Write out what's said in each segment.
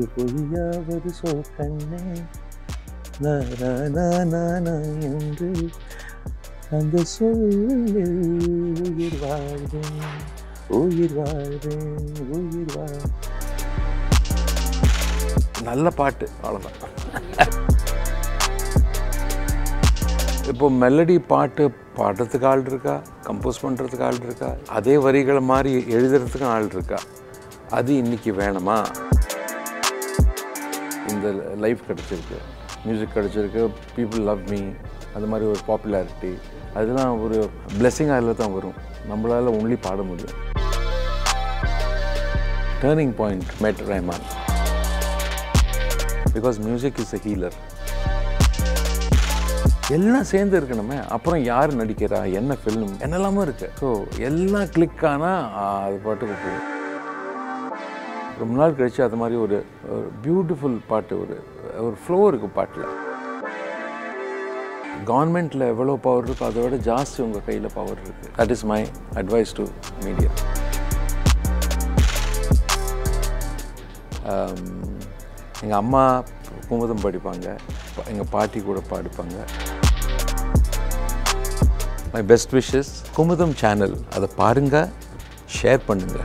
ஒரு பொய்யாவது சொல் கண்ணே நா, நா, நா, நா, நா என்று அந்த சொல்லில் உயிர் வாழ்வேன் உயிர் வாழ்வேன் உயிர் வாழ் நல்ல பாட்டு அவ்வளோதான் இப்போ மெலடி பாட்டு பாடுறதுக்கு ஆள் இருக்கா கம்போஸ் பண்ணுறதுக்கு ஆள் இருக்கா அதே வரிகளை மாதிரி எழுதுறதுக்கும் ஆள் இருக்கா அது இன்னைக்கு வேணுமா இந்த லைஃப் கிடச்சிருக்கு மியூசிக் கிடச்சிருக்கு பீப்புள் லவ் மீ அது மாதிரி ஒரு பாப்புலாரிட்டி அதெல்லாம் ஒரு பிளெஸ்ஸிங் அதில் தான் வரும் நம்மளால் ஒன்லி பாட முடியும் turning point met Rahman because music is a healer எல்லாம் சேர்ந்து இருக்கணுமே அப்புறம் யார் நடிக்கிறா என்ன ஃபில்ம் என்னெல்லாமோ இருக்கு ஸோ எல்லாம் கிளிக் ஆனால் அது பாட்டுக்கு போகும் ரொம்ப நாள் கழிச்சு அது மாதிரி ஒரு பியூட்டிஃபுல் பாட்டு ஒரு ஒரு ஃப்ளோ இருக்கு பாட்டில் கவர்மெண்ட்டில் எவ்வளோ பவர் இருக்கோ அதை விட ஜாஸ்தி உங்கள் கையில் பவர் இருக்குது that is my advice to media எங்கள் அம்மா குமுதம் படிப்பாங்க எங்கள் பாட்டி கூட பாடிப்பாங்க my best wishes Kumudam channel அதை பாருங்க ஷேர் பண்ணுங்க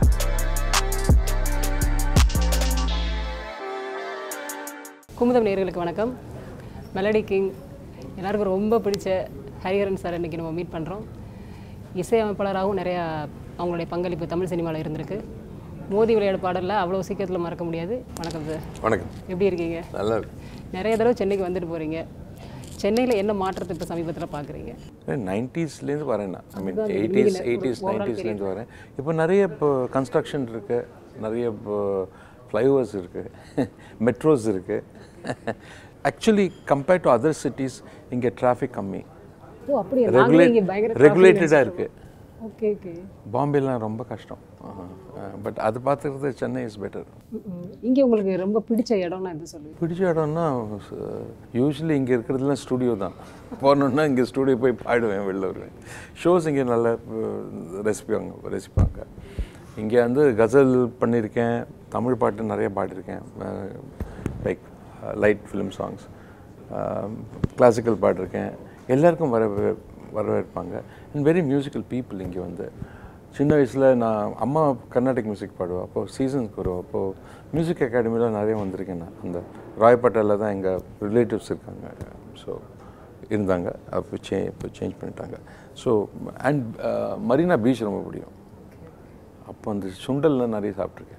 குமுதம் நேயர்களுக்கு வணக்கம் மெலடி கிங் எல்லாருக்கும் ரொம்ப பிடிச்ச ஹரிஹரன் சார் இன்றைக்கி நம்ம மீட் பண்ணுறோம் இசையமைப்பாளராகவும் நிறையா அவங்களுடைய பங்களிப்பு தமிழ் சினிமாவில் இருந்திருக்கு மோதி விளையாடு பாடலில் அவ்வளோ சீக்கிரத்தில் மறக்க முடியாது வணக்கம் சார் வணக்கம் எப்படி இருக்கீங்க நல்லா இருக்கு நிறைய தடவை சென்னைக்கு வந்துட்டு போகிறீங்க சென்னையில் என்ன மாற்றத்தை இப்போ சமீபத்தில் பார்க்குறீங்க நைன்டிஸ்லேருந்து வரேன் நான் ஐ மீன் எயிட்டிஸ் எயிட்டிஸ் நைன்டிஸ்லேருந்து வரேன் இப்போ நிறைய இப்போ கன்ஸ்ட்ரக்ஷன் இருக்குது நிறைய இப்போ ஃப்ளைஓவர்ஸ் இருக்குது மெட்ரோஸ் இருக்குது actually compared to other cities இங்கே டிராஃபிக் கம்மி ஓ அப்படியே நாங்களே இங்கே பயங்கர ரெகுலேட்டடாக இருக்குது ஓகே ஓகே பாம்பேலாம் ரொம்ப கஷ்டம் பட் அது பார்த்துக்கிறது சென்னை இஸ் பெட்டர் இங்கே உங்களுக்கு ரொம்ப பிடிச்ச இடம்னா எது சொல்லுங்க பிடிச்ச இடம்னா யூஸ்வலி இங்கே இருக்கிறதுலாம் ஸ்டூடியோ தான் போனோன்னா இங்கே ஸ்டூடியோ போய் பாடுவேன் வெளில வருவேன் ஷோஸ் இங்கே நல்லா ரசிப்பாங்க ரசிப்பாங்க இங்கே வந்து கசல் பண்ணியிருக்கேன் தமிழ் பாட்டு நிறைய பாடியிருக்கேன் like light film songs classical பாடிருக்கேன் எல்லாருக்கும் வர வரவேற்பாங்க அண்ட் வெரி மியூசிக்கல் பீப்புள் இங்கே வந்து சின்ன வயசில் நான் அம்மா கர்நாடிக் மியூசிக் பாடுவேன் அப்போது சீசன்ஸ்க்கு வருவோம் அப்போது மியூசிக் அகாடமியில் நிறைய வந்திருக்கேன் நான் அந்த ராயப்பேட்டையில் தான் எங்கள் ரிலேட்டிவ்ஸ் இருக்காங்க ஸோ இருந்தாங்க அப்போ சே இப்போ சேஞ்ச் பண்ணிட்டாங்க ஸோ அண்ட் மரீனா பீச் ரொம்ப பிடிக்கும் அப்போ அந்த சுண்டல்லாம் நிறைய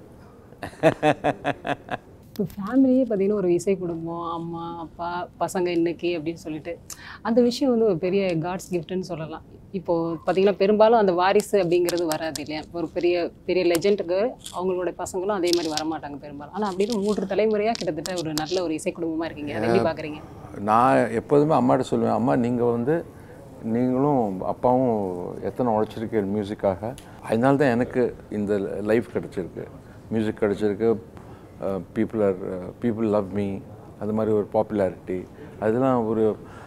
சாப்பிட்ருக்கேன் இப்போ ஃபேமிலியே பார்த்தீங்கன்னா ஒரு இசை குடும்பம் அம்மா அப்பா பசங்க இன்னைக்கு அப்படின்னு சொல்லிட்டு அந்த விஷயம் வந்து ஒரு பெரிய காட்ஸ் கிஃப்ட்னு சொல்லலாம் இப்போது பார்த்தீங்கன்னா பெரும்பாலும் அந்த வாரிசு அப்படிங்கிறது வராது இல்லையா ஒரு பெரிய பெரிய லெஜெண்டுக்கு அவங்களோட பசங்களும் அதே மாதிரி வரமாட்டாங்க பெரும்பாலும் ஆனால் அப்படின்னு மூன்று தலைமுறையாக கிட்டத்தட்ட ஒரு நல்ல ஒரு இசை குடும்பமாக இருக்கீங்க அதை எப்படி பார்க்குறீங்க நான் எப்போதுமே அம்மாட்ட சொல்லுவேன் அம்மா நீங்கள் வந்து நீங்களும் அப்பாவும் எத்தனை உழைச்சிருக்கீங்க மியூசிக்காக அதனால தான் எனக்கு இந்த லைஃப் கிடச்சிருக்கு மியூசிக் கிடச்சிருக்கு people are people love me அது மாதிரி ஒரு பாப்புலாரிட்டி அதெல்லாம் ஒரு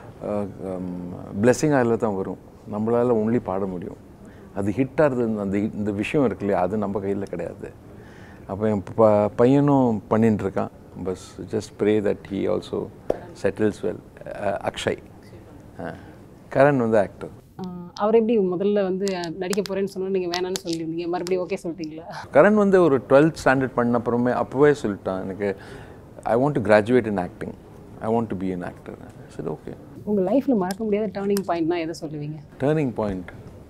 பிளெஸ்ஸிங் அதில் தான் வரும் நம்மளால் ஒன்லி பாட முடியும் அது ஹிட் ஆகிறது அந்த hit- இந்த விஷயம் இருக்கு இல்லையா அது நம்ம கையில் கிடையாது அப்போ என் ப பையனும் பண்ணிட்டு இருக்கான் பஸ் just pray that he also settles well Akshay uh, Karan வந்து ஆக்டர் ஆஹ் அவர் எப்படி முதல்ல வந்து நடிக்க போகிறேன்னு சொன்னா நீங்கள் வேணாம்னு சொல்லியிருந்தீங்க மறுபடியும் ஓகே சொல்லிட்டீங்களா கரண் வந்து ஒரு டுவெல்த் ஸ்டாண்டர்ட் பண்ண அப்புறமே அப்போவே சொல்லிட்டான் எனக்கு I want to graduate in acting I want to be an actor சரி ஓகே உங்கள் லைஃப்பில் மறக்க முடியாத டேர்னிங் பாயிண்ட்னா எதை சொல்லுவீங்க டேர்னிங் பாயிண்ட்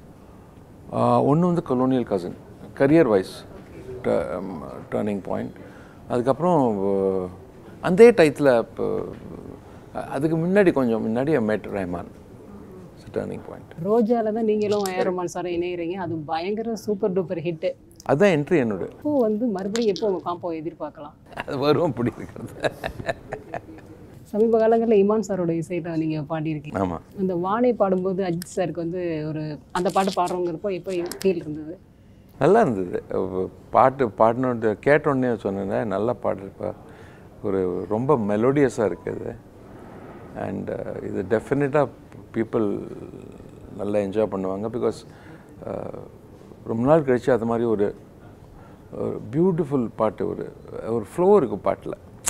ஒன்று வந்து கொலோனியல் கசன் கரியர் வைஸ் டேர்னிங் பாயிண்ட் அதுக்கப்புறம் அஹ், அதே டயத்தில் இப்போ அதுக்கு முன்னாடி கொஞ்சம் முன்னாடி மேட் ரஹ்மான் டேர்னிங் பாயிண்ட் ரோஜால தான் நீங்களும் ஏரமான் சாரும் இணையிறீங்க அது பயங்கர சூப்பர் டூப்பர் ஹிட்டு அதுதான் என்ட்ரி என்னோட இப்போ வந்து மறுபடியும் எப்போ உங்கள் காம்போ எதிர்பார்க்கலாம் அது வரும் பிடிக்கிறது சமீப காலங்களில் இமான் சாரோட இசையில் நீங்கள் பாடியிருக்கீங்க ஆமாம் அந்த வானை பாடும்போது அஜித் சாருக்கு வந்து ஒரு அந்த பாட்டு பாடுறவங்கிறப்போ எப்போ ஃபீல் இருந்தது நல்லா இருந்தது அஹ் பாட்டு பாடினோட கேட்டோடனே சொன்னேன் நல்லா பாடுறப்ப ஒரு ரொம்ப மெலோடியஸாக இருக்குது அண்ட் இது டெஃபினட்டாக பீப்புள் நல்லா என்ஜாய் பண்ணுவாங்க பிகாஸ் ரொம்ப நாள் கழிச்சு அது மாதிரி ஒரு ஒரு பியூட்டிஃபுல் பாட்டு ஒரு ஒரு ஃப்ளோ இருக்குது பாட்டில்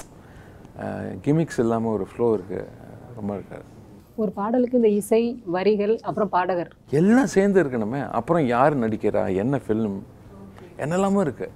கிமிக்ஸ் இல்லாமல் ஒரு ஃப்ளோ இருக்குது ரொம்ப இருக்காது ஒரு பாடலுக்கு இந்த இசை வரிகள் அப்புறம் பாடகர் எல்லாம் சேர்ந்து இருக்கணுமே அப்புறம் யார் நடிக்கிறா என்ன ஃபில்ம் என்னெல்லாமோ இருக்கு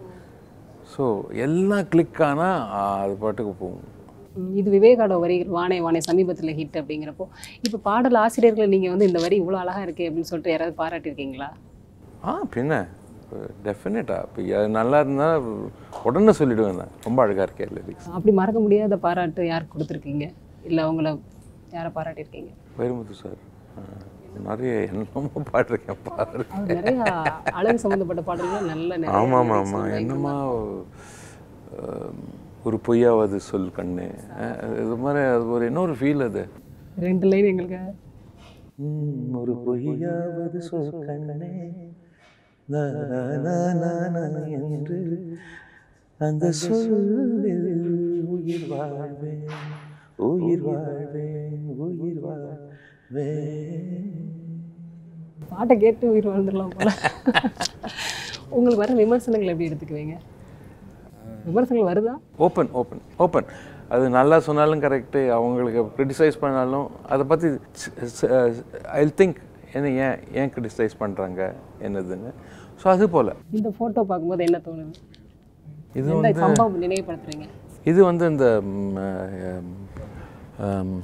ஸோ எல்லாம் கிளிக் ஆனால் அது பாட்டுக்கு போகும் ம், இது விவேகாட வரிகள் வானே வானே சமீபத்தில் ஹிட் அப்படிங்கிறப்போ இப்போ பாடல் ஆசிரியர்களை நீங்கள் வந்து இந்த வரி இவ்வளோ அழகாக இருக்கே அப்படின்னு சொல்லிட்டு யாராவது பாராட்டியிருக்கீங்களா ஆ பின்ன டெஃபினட்டா இப்போ நல்லா இருந்தால் உடனே சொல்லிடுவேன் நான் ரொம்ப அழகாக இருக்கே லிரிக்ஸ் அப்படி மறக்க முடியாத பாராட்டு யார் கொடுத்துருக்கீங்க இல்லை அவங்கள யாரை பாராட்டியிருக்கீங்க வைரமுத்து சார் நிறைய என்னமோ பாட்டிருக்கேன் பாரு அவர் நிறைய அழகு சம்மந்தப்பட்ட பாடல்கள் நல்ல நிறைய ஆமாம் ஆமாம் lyrics ஆமாம் வந்து என்னமா அஹ், ஒரு பொய்யாவது சொல் கண்ணு அஹ், இது மாதிரி அது ஒரு இன்னொரு ஃபீல் அது ரெண்டு லைன் எங்களுக்கு ம், ஒரு பொய்யாவது சொல் கண்ணே நா, நா, நா, நா, நா என்று அந்த சொல்லில் உயிர் வாழ்வேன் உயிர் வாழ்வேன் உயிர் வாழ்வேன் பாட்டை கேட்டு உயிர் வாழ்ந்துடலாம் போல உங்களுக்கு வர விமர்சனங்கள் எப்படி எடுத்துக்குவீங்க விமர்சனங்கள் வருதா ஓப்பன் ஓப்பன் ஓப்பன் அது நல்லா சொன்னாலும் கரெக்டு அவங்களுக்கு க்ரிட்டிசைஸ் பண்ணாலும் அதை பற்றி ஐ திங்க் என்ன ஏன் ஏன் க்ரிட்டிசைஸ் பண்ணுறாங்க என்னதுன்னு ஸோ அது போல் இந்த ஃபோட்டோ பார்க்கும்போது என்ன தோணுது இது எந்த சம்பவம் நினைவுபடுத்துறீங்க இது வந்து இந்த ம், அஹ், அம்,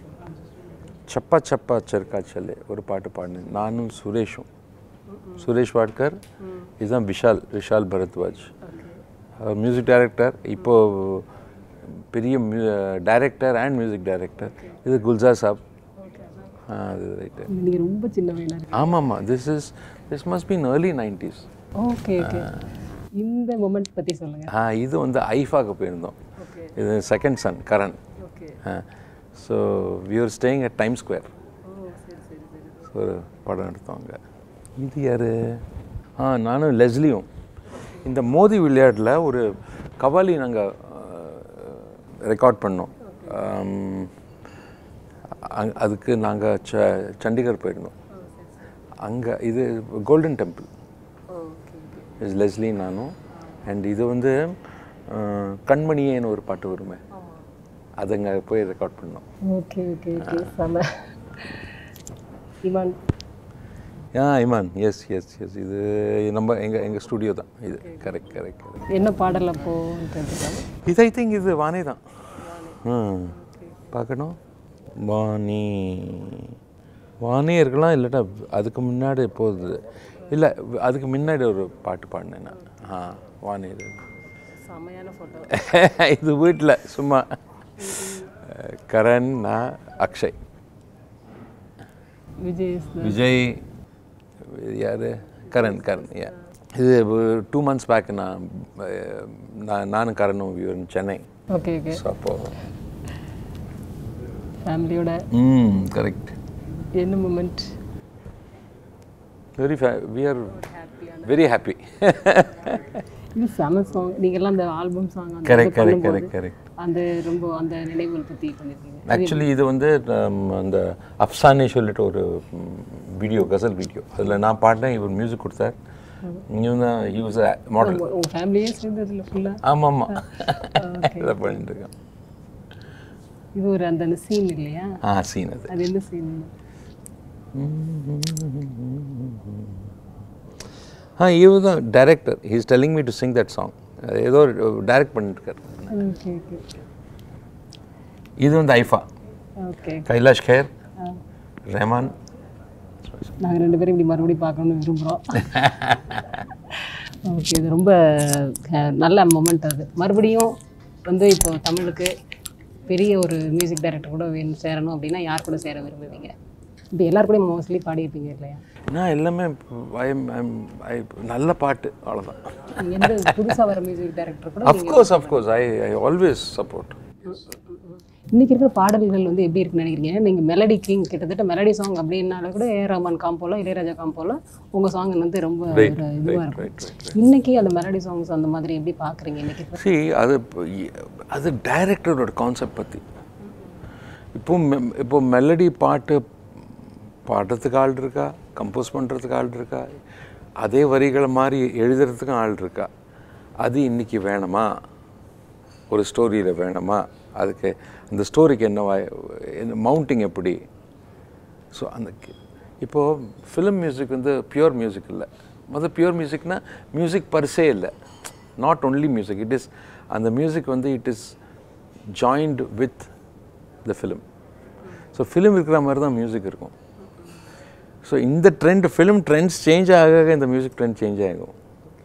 சப்பா சப்பா செர்காச்சலே ஒரு பாட்டு பாடினேன் நானும் சுரேஷும் சுரேஷ் வாட்கர் இதுதான் விஷால் விஷால் பரத்வாஜ் மியூசிக் டைரக்டர் இப்போ பெரிய டைரக்டர் அண்ட் மியூசிக் டைரக்டர் இது குல்ஜார் சாப் ஆ, அது ரைட்டு நீங்கள் ரொம்ப சின்ன வயலாக இருக்கு ஆமாம் ஆமாம் this is this must been early nineties okay okay இந்த மொமெண்ட் பற்றி சொல்லுங்கள் ஆ இது வந்து ஐஃபாக்கு போயிருந்தோம் ஓகே இது second son Karan okay so we are staying at Times Square oh சரி சரி சரி ஒரு படம் எடுத்தோங்க இது யார் ஆ நானும் லெஸ்லியும் இந்த மோதி விளையாட்டில் ஒரு கவாலி நாங்கள் ரெக்கார்ட் பண்ணோம் ஆம், அங்க- அதுக்கு நாங்கள் ச சண்டிகர் போயிருந்தோம் அங்கே இது Golden Temple okay okay is Leslie நானும் அண்ட் இது வந்து அஹ், கண்மணியேன்னு ஒரு பாட்டு வருமே அது அங்கே போய் ரெக்கார்ட் பண்ணோம் ஓகே ஓகே ஓகே செம இமான் ஆ இமான் எஸ் எஸ் எஸ் இது நம்ம எங்கள் எங்கள் ஸ்டுடியோ தான் இது கரெக்ட் கரெக்ட் கரெக்ட் என்ன பாடல் அப்போன்னு தெரிஞ்சுக்கலாம் இது ஐ திங்க் இது வானே தான் ம் பார்க்கணும் வாணி வானே இருக்கலாம் இல்லாட்டா அதுக்கு முன்னாடி போகுது இல்லை அதுக்கு முன்னாடி ஒரு பாட்டு பாடினேன் நான் ஆ வானே இது. செமையான ஃபோட்டோ இது வீட்டில் சும்மா அஹ், கரண் நான் அக்ஷய் விஜய் விஜய் யார் கரண் கரண் yeah. இது டூ மந்த்ஸ் பேக் நான் அஹ், நான் நானும் கரணும் வியூர் சென்னை ஓகே ஓகே ஸோ அப்போ ஃபேமிலியோட ம் கரெக்ட் என்ன moment very we are very happy இது செம சாங் நீங்கள்லாம் அந்த ஆல்பம் சாங் அந்த கரெக்ட் இது கரெக்ட் பண்ணும்போது கரெக்ட் கரெக்ட் அந்த ரொம்ப அந்த நினைவுகள் பற்றி பண்ணியிருக்கீங்க ஆக்சுவலி இது வந்து um, அந்த அப்சானே சொல்லிட்டு ஒரு வீடியோ கசல் வீடியோ அதில் நான் பாடினேன் இவர் மியூசிக் கொடுத்தார் இவன் தான் யூஸ் மாடல் உங்கள் ஃபேமிலியே சேர்ந்து அதில் ஃபுல்லாக ஆமாம் ஆமாம் இதை பண்ணிட்டு இருக்கேன் இது ஒரு அந்த சீன் இல்லையா ஆ சீன் அது அது என்ன சீன் ஆ இவர் தான் director he's telling me to sing that song ஏதோ டைரக்ட் பண்ணிட்டு இருக்காரு ஓகே ஓகே இது வந்து ஐஃபா ஓகே கைலாஷ் கேர் ரெஹமான் நாங்கள் ரெண்டு பேரும் இப்படி மறுபடியும் பார்க்கணும்னு விரும்புகிறோம் ஓகே இது ரொம்ப அஹ், நல்ல மொமெண்ட் அது மறுபடியும் வந்து இப்போ தமிழுக்கு பெரிய ஒரு மியூசிக் டைரக்டர் கூட வேணும் சேரணும் அப்படின்னா யார் கூட சேர விரும்புவீங்க இப்போ எல்லார் கூடயும் மோஸ்ட்லி பாடியிருப்பீங்க இல்லையா நான் எல்லாமே I am- I am- I- நல்ல பாட்டு அவ்வளோதான் எந்த புதுசாக வர மியூசிக் டைரக்டர் கூட of course of course I I always support இன்னைக்கு இருக்கிற பாடல்கள் வந்து எப்படி இருக்குன்னு நினைக்கிறீங்க நீங்கள் மெலடி கிங் கிட்டத்தட்ட மெலடி சாங் அப்படின்னால கூட ஏ ரஹ்மான் காம்போல இளையராஜா காம்போல உங்கள் சாங் வந்து ரொம்ப ஒரு இதுவாக இருக்கும் ரைட் ரைட் இன்னைக்கு அந்த மெலடி சாங்ஸ் அந்த மாதிரி எப்படி பார்க்குறீங்க இன்னைக்கு சி அது இப்போ இ- அது டைரக்டரோட கான்செப்ட் பற்றி இப்போ மெ- இப்போ மெலடி பாட்டு பாடுறதுக்கு ஆள் இருக்கா கம்போஸ் பண்ணுறதுக்கு ஆள் இருக்கா அதே வரிகளை மாதிரி எழுதுறதுக்கும் ஆள் இருக்கா அது இன்னைக்கு வேணுமா ஒரு ஸ்டோரியில் வேணுமா அதுக்கு அந்த ஸ்டோரிக்கு என்ன என்ன மவுண்டிங் எப்படி ஸோ அந்த கி- இப்போது ஃபிலிம் மியூசிக் வந்து பியூர் மியூசிக் இல்லை முதல் பியூர் மியூசிக்னா மியூசிக் பர்சே இல்லை not only music it is அந்த மியூசிக் வந்து it is joint with the film so film இருக்கிற மாதிரி தான் மியூசிக் இருக்கும் ஸோ இந்த ட்ரெண்ட் ஃபிலிம் ட்ரெண்ட்ஸ் சேஞ்ச் ஆக ஆக இந்த மியூசிக் ட்ரெண்ட் சேஞ்ச் ஆகும்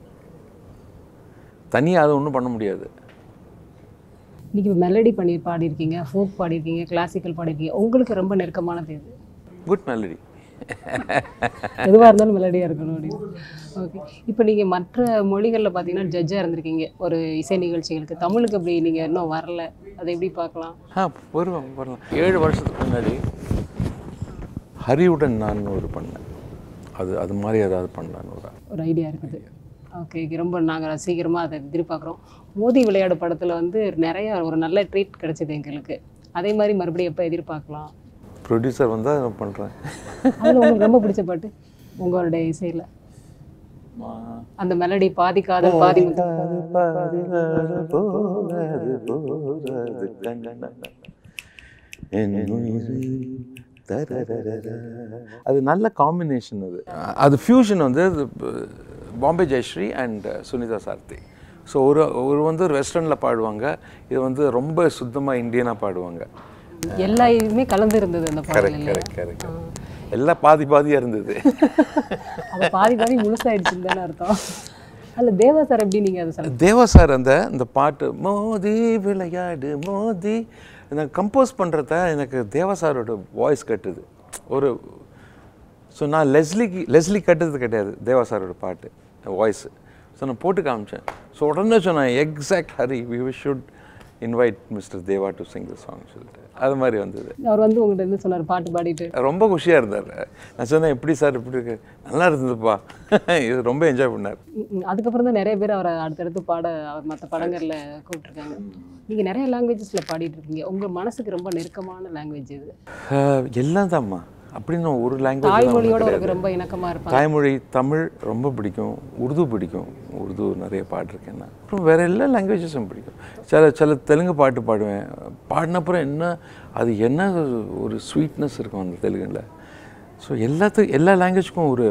தனியாக அதை ஒன்றும் பண்ண முடியாது நீங்கள் மெலடி பண்ணி பாடியிருக்கீங்க ஃபோக் பாடியிருக்கீங்க கிளாசிக்கல் பாடியிருக்கீங்க உங்களுக்கு ரொம்ப நெருக்கமானது எது குட் மெலடி எதுவாக இருந்தாலும் மெலடியாக இருக்கணும் அப்படின்னு ஓகே இப்போ நீங்கள் மற்ற மொழிகளில் பார்த்தீங்கன்னா ஜட்ஜாக இருந்திருக்கீங்க ஒரு இசை நிகழ்ச்சிகளுக்கு தமிழுக்கு அப்படி நீங்கள் இன்னும் வரல அதை எப்படி பார்க்கலாம் ஆ வருவாங்க வரலாம் ஏழு வருஷத்துக்கு முன்னாடி ஹரிவுடன் நான் ஒரு பண்ணேன் அது அது மாதிரி ஏதாவது பண்ணலான்னு ஒரு ஒரு ஐடியா இருக்குது ஓகே ரொம்ப நாங்கள் சீக்கிரமாக அதை எதிர்பார்க்குறோம் மோதி விளையாடு படத்தில் வந்து நிறைய ஒரு நல்ல ட்ரீட் கிடைச்சது எங்களுக்கு அதே மாதிரி மறுபடியும் எப்போ எதிர்பார்க்கலாம் ப்ரொடியூசர் வந்தால் நான் பண்ணுறேன் அதில் உங்களுக்கு ரொம்ப பிடிச்ச பாட்டு உங்களுடைய இசையில் அந்த மெலடி பாதி காதல் பாதி முத்தம். அது நல்ல காம்பினேஷன் அது அது ஃபியூஷன் வந்து அது பாம்பே ஜெயஸ்ரீ அண்ட் சுனிதா சார்த்தி ஸோ ஒரு ஒரு வந்து வெஸ்டர்னில் பாடுவாங்க இது வந்து ரொம்ப சுத்தமாக இந்தியனாக பாடுவாங்க எல்லா இதுவுமே கலந்து இருந்தது அந்த பாடல் கரெக்ட் இல்லையா கரெக்ட் கரெக்ட் எல்லாம் பாதி பாதியாக இருந்தது அது பாதி பாதி முழுசாயிடுச்சுன்னு தானே அர்த்தம் அதில் தேவா சார் எப்படி நீங்கள் அதை சொல்ல தேவா சார் அந்த இந்த பாட்டு மோதி விளையாடு மோதி நான் கம்போஸ் பண்ணுறத எனக்கு தேவா சாரோட வாய்ஸ் கட்டுது ஒரு ஸோ நான் லெஸ்லிக்கு லெஸ்லி கட்டுறது கிடையாது தேவா சாரோட பாட்டு வாய்ஸு ஸோ நான் போட்டு காமிச்சேன் ஸோ உடனே சொன்னேன் exact Hari we should invite mister Deva to sing the song சொல்லிட்டு அது மாதிரி வந்தது அவர் வந்து உங்கள்கிட்ட இருந்து சொன்னார் பாட்டு பாடிட்டு ரொம்ப குஷியாக இருந்தார் நான் சொன்னேன் எப்படி சார் இப்படி இருக்கு நல்லா இருந்ததுப்பா இது ரொம்ப என்ஜாய் பண்ணார் ம், ம். அதுக்கப்புறம் தான் நிறைய பேர் அவரை அடுத்தடுத்து பாட அவர் மற்ற படங்களில் கூப்பிட்டுருக்காங்க நீங்கள் நிறைய லாங்குவேஜஸில் பாடிட்டு இருக்கீங்க உங்கள் மனசுக்கு ரொம்ப நெருக்கமான லாங்குவேஜ் இது அஹ், எல்லாம் தான்மா அப்படின்னு ஒரு லாங்குவேஜ் தாய்மொழியோட உங்களுக்கு ரொம்ப இணக்கமாக இருப்பாங்க தாய்மொழி தமிழ் ரொம்ப பிடிக்கும் உருது பிடிக்கும் உருது நிறைய பாடிருக்கேன் நான் அப்புறம் வேறு எல்லா லாங்குவேஜஸும் பிடிக்கும் சில சில தெலுங்கு பாட்டு பாடுவேன் பாடினப்புறம் என்ன அது என்ன ஒரு ஸ்வீட்னஸ் இருக்கும் அந்த தெலுங்குல ஸோ எல்லாத்துக்கும் எல்லா லாங்குவேஜ்க்கும் ஒரு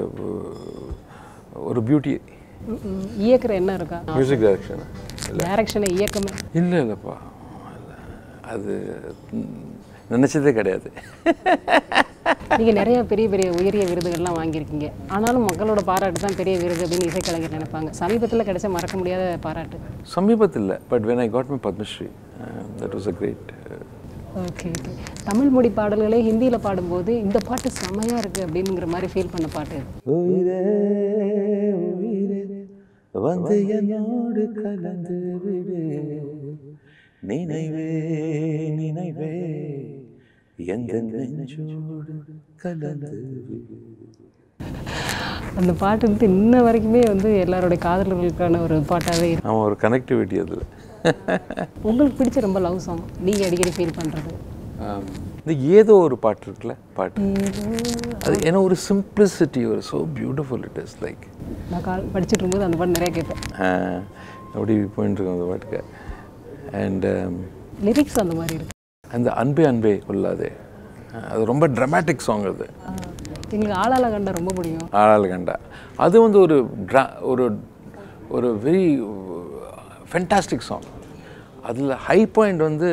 ஒரு பியூட்டி ம், ம். இயக்குற என்ன இருக்கா மியூசிக் டைரக்ஷன் டைரக்ஷனை இயக்கமே இல்லை இல்லைப்பா அது ம், நினைச்சதே கிடையாது நீங்கள் நிறைய பெரிய பெரிய உயரிய விருதுகள்லாம் வாங்கியிருக்கீங்க ஆனாலும் மக்களோட பாராட்டு தான் பெரிய விருது அப்படின்னு இசைக்கலைஞர் நினைப்பாங்க சமீபத்தில் கிடைச்ச மறக்க முடியாத பாராட்டு சமீபத்தில் but when I got my Padmashri that was a great okay okay Tamil மொழி பாடல்களே ஹிந்தியில் பாடும்போது இந்த பாட்டு செம்மையாக இருக்குது அப்படிங்கிற மாதிரி ஃபீல் பண்ண பாட்டு இது உயிரே உயிரே வந்து என்னோடு கலந்து விடு நினைவே நினைவே எந்த நெஞ்சோடு கலந்து விடு அந்த பாட்டு வந்து இன்ன வரைக்குமே வந்து எல்லாருடைய காதலர்களுக்கான ஒரு பாட்டாகவே இருக்கு ஆமாம் ஒரு கனெக்டிவிட்டி அதில் உங்களுக்கு பிடிச்ச ரொம்ப லவ் சாங் நீங்கள் அடிக்கடி ஃபீல் பண்ணுறது இந்த ஏதோ ஒரு பாட்டு இருக்குல்ல பாட்டு அது ஏன்னா ஒரு சிம்பிளிசிட்டி ஒரு so beautiful it is like நான் கால் படிச்சுட்டு இருக்கும்போது அந்த பாட்டு நிறைய கேட்பேன் அப்படி போயிட்டு இருக்கோம் அந்த பாட்டுக்கு அண்ட் லிரிக்ஸ் அந்த மாதிரி இருக்கு அந்த அன்பே அன்பே கொள்ளாதே அஹ் அது ரொம்ப ட்ரமாட்டிக் சாங் அது ஆ, எங்களுக்கு ஆளால கண்டா ரொம்ப பிடிக்கும் ஆளாள் கண்டா அது வந்து ஒரு ட்ரா ஒரு ஒரு வெரி ஃபென்டாஸ்டிக் சாங் அதில் ஹை பாயிண்ட் வந்து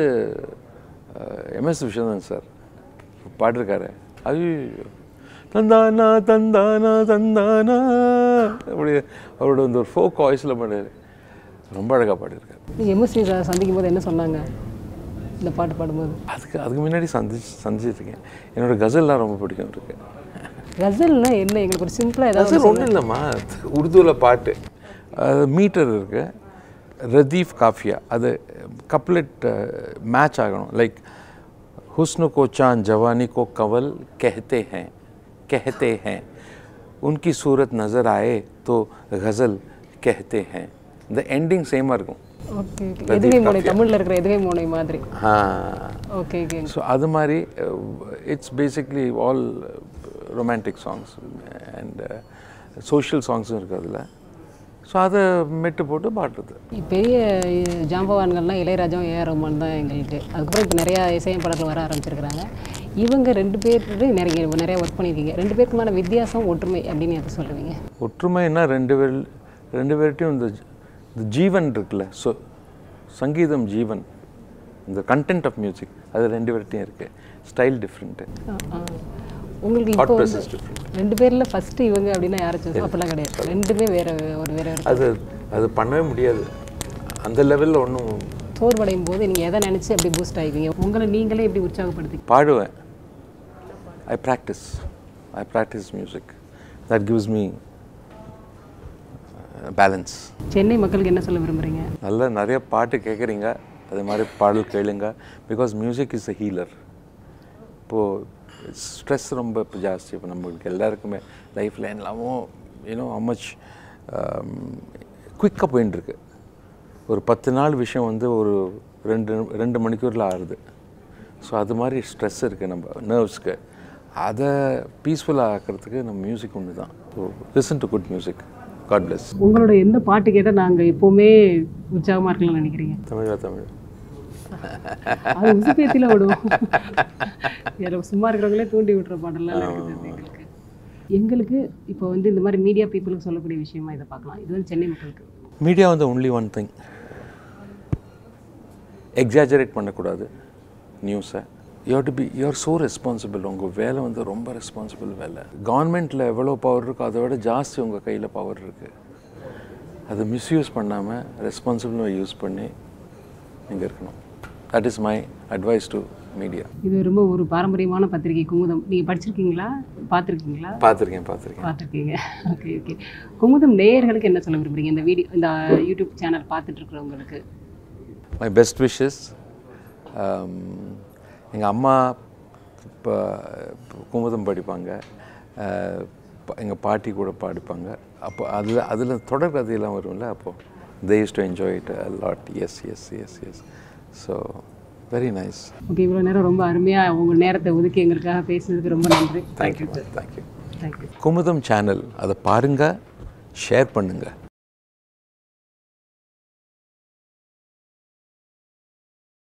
எம்எஸ் விஸ்வநாதன் சார் பாடிருக்காரு அது தந்தானா தந்தானா தந்தானா அப்படி அவரோட வந்து ஒரு ஃபோக் வாய்ஸில் பாடுறாரு ரொம்ப அழகாக பாடியிருக்காரு நீங்கள் எம்எஸ்சி சார் சந்திக்கும் போது என்ன சொன்னாங்க இந்த பாட்டு பாடும்போது அதுக்கு அதுக்கு முன்னாடி சந்திச்சு சந்திச்சிருக்கேன் என்னோட கசல்லாம் ரொம்ப பிடிக்கும் இருக்கு கசல்னா என்ன எங்களுக்கு ஒரு சிம்பிளாக ஏதாவது கசல் ஒன்றும் இல்லைம்மா உருதுவில் பாட்டு அது மீட்டர் இருக்கு ரதீஃப் காஃபியா அது கப்லெட் மேட்ச் ஆகணும் லைக் हुस्न को चांद जवानी को कंवल कहते हैं कहते हैं उनकी सूरत नज़र आए तो गज़ल कहते हैं இந்த எண்டிங் சேமாக இருக்கும் ஓகே ஓகே எதுகை மோனை தமிழில் இருக்கிற எதுகை மோனை மாதிரி ஆ ஓகே ஓகே ஸோ அது மாதிரி it's basically all romantic songs and social சாங்ஸும் இருக்குது அதில் ஸோ அதை மெட்டு போட்டு பாடுறது பெரிய ஜாம்பவான்கள்லாம் இளையராஜாவும் ஏஆர் ரஹ்மான் தான் எங்களுக்கு அதுக்கப்புறம் இப்போ நிறையா இசையமைப்பாளர்கள் வர ஆரம்பிச்சிருக்கிறாங்க இவங்க ரெண்டு பேர் நிறைய நிறைய ஒர்க் பண்ணியிருக்கீங்க ரெண்டு பேருக்குமான வித்தியாசம் ஒற்றுமை அப்படின்னு எதை சொல்லுவீங்க ஒற்றுமைன்னா ரெண்டு பேர் ரெண்டு பேர்ட்டையும் இந்த இந்த ஜீவன் இருக்குல்ல ஸோ சங்கீதம் ஜீவன் இந்த கண்டென்ட் ஆஃப் மியூசிக் அது ரெண்டு பேர்ட்டையும் இருக்குது ஸ்டைல் டிஃப்ரெண்ட்டு ஆ, ஆ. உங்களுக்கு ஹாட் இப்போ ப்ரெஸஸ் டிஃப்ரெண்ட் ரெண்டு பேரில் ஃபஸ்ட்டு இவங்க அப்படின்னா யாரை சொல்லுவோம் அப்படிலாம் கிடையாது ரெண்டுமே வேற ஒரு வேற வேற அது அது பண்ணவே முடியாது அந்த லெவலில் ஒன்றும் சோர்வடையும் போது நீங்கள் எதை நினச்சி அப்படி பூஸ்ட் ஆகிக்குவீங்க உங்களை நீங்களே எப்படி உற்சாகப்படுத்தி பாடுவேன் I practice I practice music that gives me balance Chennai மக்களுக்கு என்ன சொல்ல விரும்புகிறீங்க நல்ல நிறைய பாட்டு கேட்குறீங்க அது மாதிரி பாடல் கேளுங்க because music is a healer இப்போது ஸ்ட்ரெஸ் ரொம்ப இப்போ ஜாஸ்தி இப்போ நம்மளுக்கு எல்லாருக்குமே லைஃப்பில் எல்லாமோ யூனோ மச் குயிக்காக போயின்னு இருக்கு ஒரு பத்து நாள் விஷயம் வந்து ஒரு ரெண்டு ரெண்டு மணிக்கூரில் ஆறுது ஸோ அது மாதிரி ஸ்ட்ரெஸ் இருக்குது நம்ம நர்வ்ஸ்க்கு அதை பீஸ்ஃபுல்லாக ஆக்கிறதுக்கு நம்ம மியூசிக் ஒன்று தான் so listen to good music God bless உங்களோட எந்த பாட்டு கேட்டால் நாங்கள் எப்போவுமே உற்சாகமாக இருக்கலாம்னு நினைக்கிறீங்க தமிழா தமிழ் அது உசுப்பேத்தில விடும் யாரோ சும்மா இருக்கிறவங்களே தூண்டி விட்டுற பாடலாம் இருக்குது எங்களுக்கு எங்களுக்கு இப்போ வந்து இந்த மாதிரி மீடியா பீப்புளுக்கு சொல்லக்கூடிய விஷயமா இதை பார்க்கலாம் இது வந்து சென்னை மக்களுக்கு மீடியா வந்து ஒன்லி ஒன் திங் எக்ஸாஜரேட் பண்ணக்கூடாது நியூஸை you to be you're so responsible உங்கள் வேலை வந்து ரொம்ப ரெஸ்பான்சிபிள் வேலை கவர்மெண்ட்டில் எவ்வளோ பவர் இருக்கோ அதை விட ஜாஸ்தி உங்கள் கையில் பவர் இருக்குது அதை மிஸ்யூஸ் பண்ணாமல் ரெஸ்பான்சிபிளாக யூஸ் பண்ணி நீங்கள் இருக்கணும் that is my advice to media இது ரொம்ப ஒரு பாரம்பரியமான பத்திரிகை குமுதம் நீங்கள் படிச்சிருக்கீங்களா பார்த்துருக்கீங்களா பார்த்துருக்கேன் பார்த்துருக்கேன் பார்த்துருக்கீங்க ஓகே ஓகே குமுதம் நேயர்களுக்கு என்ன சொல்ல விரும்புறீங்க இந்த வீடியோ இந்த யூடியூப் சேனல் பார்த்துட்டு இருக்கிறவங்களுக்கு மை பெஸ்ட் விஷஸ் எங்கள் அம்மா இப்போ குமுதம் படிப்பாங்க எங்கள் பாட்டி கூட படிப்பாங்க அப்போ அதில் அதில் தொடர் கதையெல்லாம் வரும்ல அப்போது they use to enjoy it lot yes yes yes yes so very nice okay இவ்வளோ நேரம் ரொம்ப அருமையாக உங்கள் நேரத்தை ஒதுக்கி எங்களுக்காக பேசுனதுக்கு ரொம்ப நன்றி thank you thank you thank you Kumudam channel அதை பாருங்கள் ஷேர் பண்ணுங்கள்